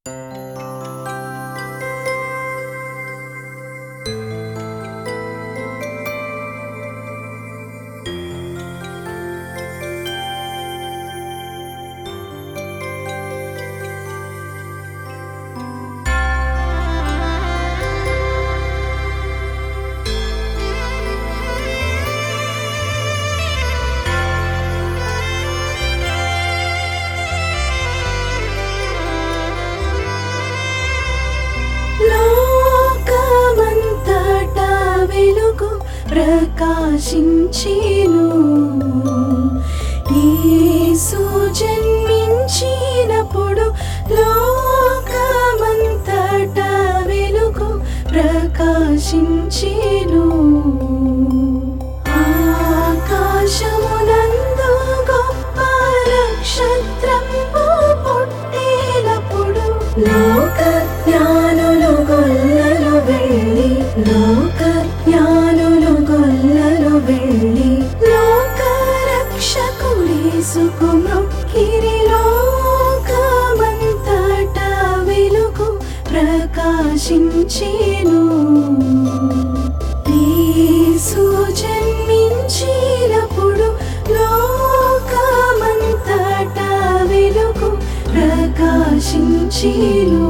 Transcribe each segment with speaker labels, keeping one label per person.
Speaker 1: ప్రకాశించేను యేసు జన్మించినప్పుడు లోకమంతటా వెలుగు ప్రకాశించేను ఆకాశమునందు గొప్ప నక్షత్రము పుట్టినప్పుడు లోక జ్ఞానులు గొల్లలు వెళ్ళి లోక జ్ఞానులు గొల్లలు వెళ్ళి లోక రక్షకుడేసుకు మొక్కిరి లోకమంతటా వెలుగు ప్రకాశించేను యేసు జన్మించినప్పుడు లోకమంతటా వెలుగు ప్రకాశించేను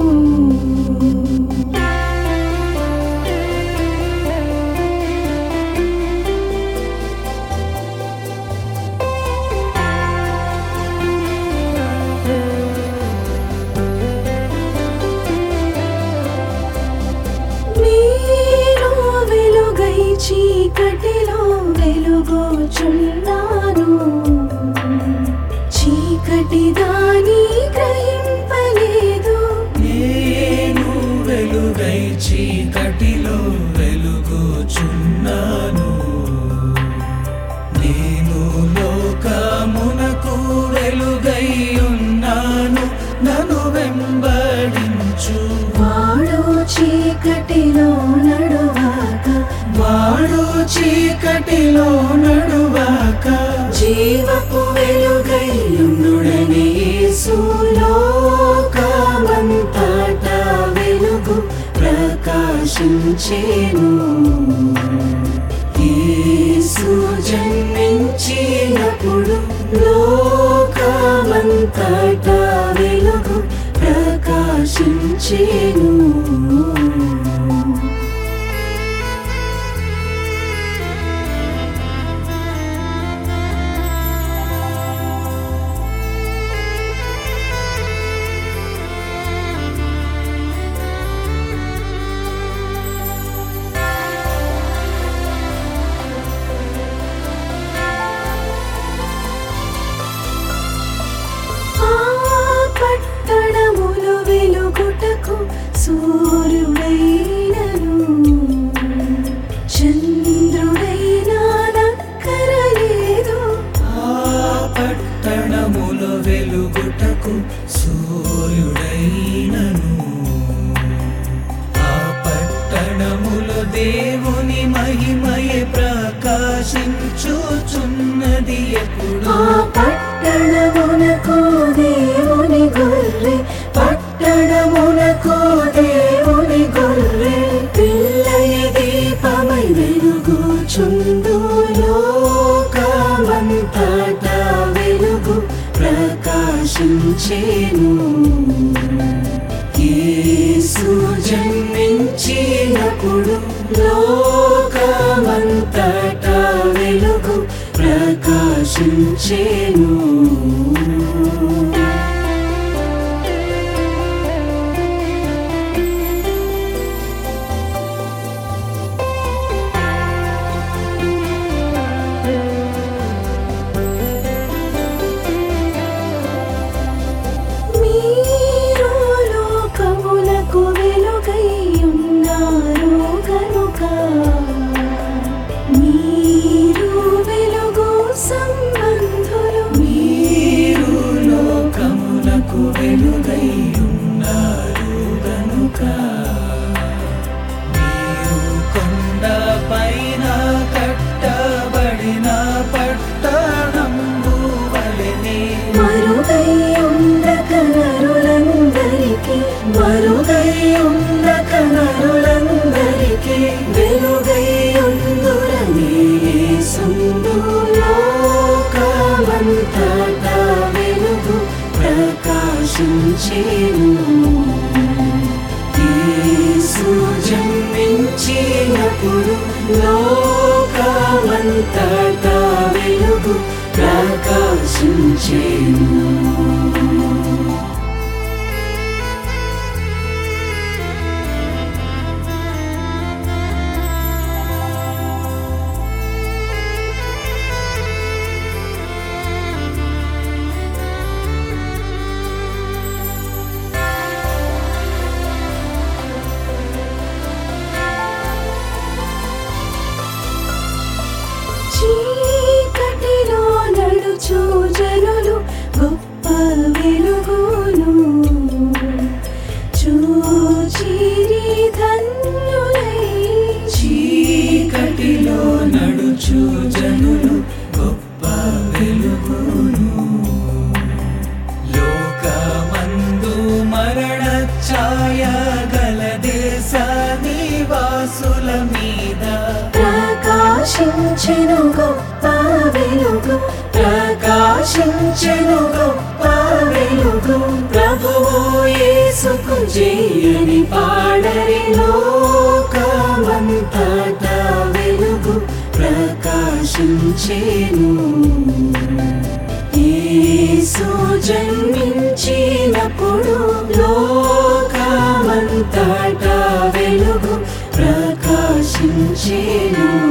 Speaker 1: నేను వెలుగై చీకటిలో వెలుగోచున్నాను చీకటి దాని గ్రహింపలేదు
Speaker 2: నేను వెలుగై చీకటిలో వెలుగుచున్నాను నేను లోకమునకు వెలుగై ఉన్నాను నన్ను వెంబడించు
Speaker 1: వాడు చీకటిలో నడువాక
Speaker 2: వాడు చీకటిలో నడువాక
Speaker 1: జీవపు వెలుగై ఉండుడని యేసు లోకమంతటా వెలుగు ప్రకాశించేను యేసు జన్మించినప్పుడు లోకమంతటా వెలుగు ప్రకాశించేను ఆ పట్టణములు వెలుగుటకు సూర్యుడైనను చంద్రుడైనా నక్కరలేదు
Speaker 2: ఆ పట్టణములో వెలుగుటకు సూర్యుడైనను ఆ పట్టణములో దేవుని మహిమయే ప్రకాశించుచున్నది ఎప్పుడు
Speaker 1: ఆ పట్టణమునకు దేవుని గొర్రె పట్టణమునకు దేవుని గొర్రె పిల్లయ దీపమై వెలుగుచుందు లోకమంతటా వెలుగు ప్రకాశించేను యేసు జన్మించినప్పుడు లోకమంతటా వెలుగు ప్రకాశించేను మీరు లోకములకు వెలుగై ఉన్నారు కనుక మీరు వెలుగు సంబంధులు
Speaker 2: మీరు లోకమునకు వెలుగై ఉన్నారు గనుక మీరు కొండ పైన కట్టబడిన పట్టణంబు వలెనే
Speaker 1: మరుగై ఉండక నరులందరికీ ప్రకాశించేను యేసు జన్మించినప్పుడు లోకమంతటా వెలుగు ప్రకాశించేను చీకటిలో నడుచు జనులు గొప్ప వెలుగును చూచిరి ధన్యులై
Speaker 2: చీకటిలో నడుచు జనులు గొప్ప వెలుగును లోకమందు మరణ ఛాయ గల దేశ నివాసుల మీద
Speaker 1: ప్రకాశించెను గొప్ప వెలుగు ప్రకాశించెను గొప్ప వెలుగు ప్రభువు యేసుకు జయని పాడరి లోకమంతటా వెలుగు ప్రకాశించెను యేసు జన్మించినప్పుడు లోకమంతటా వెలుగు ప్రకాశించెను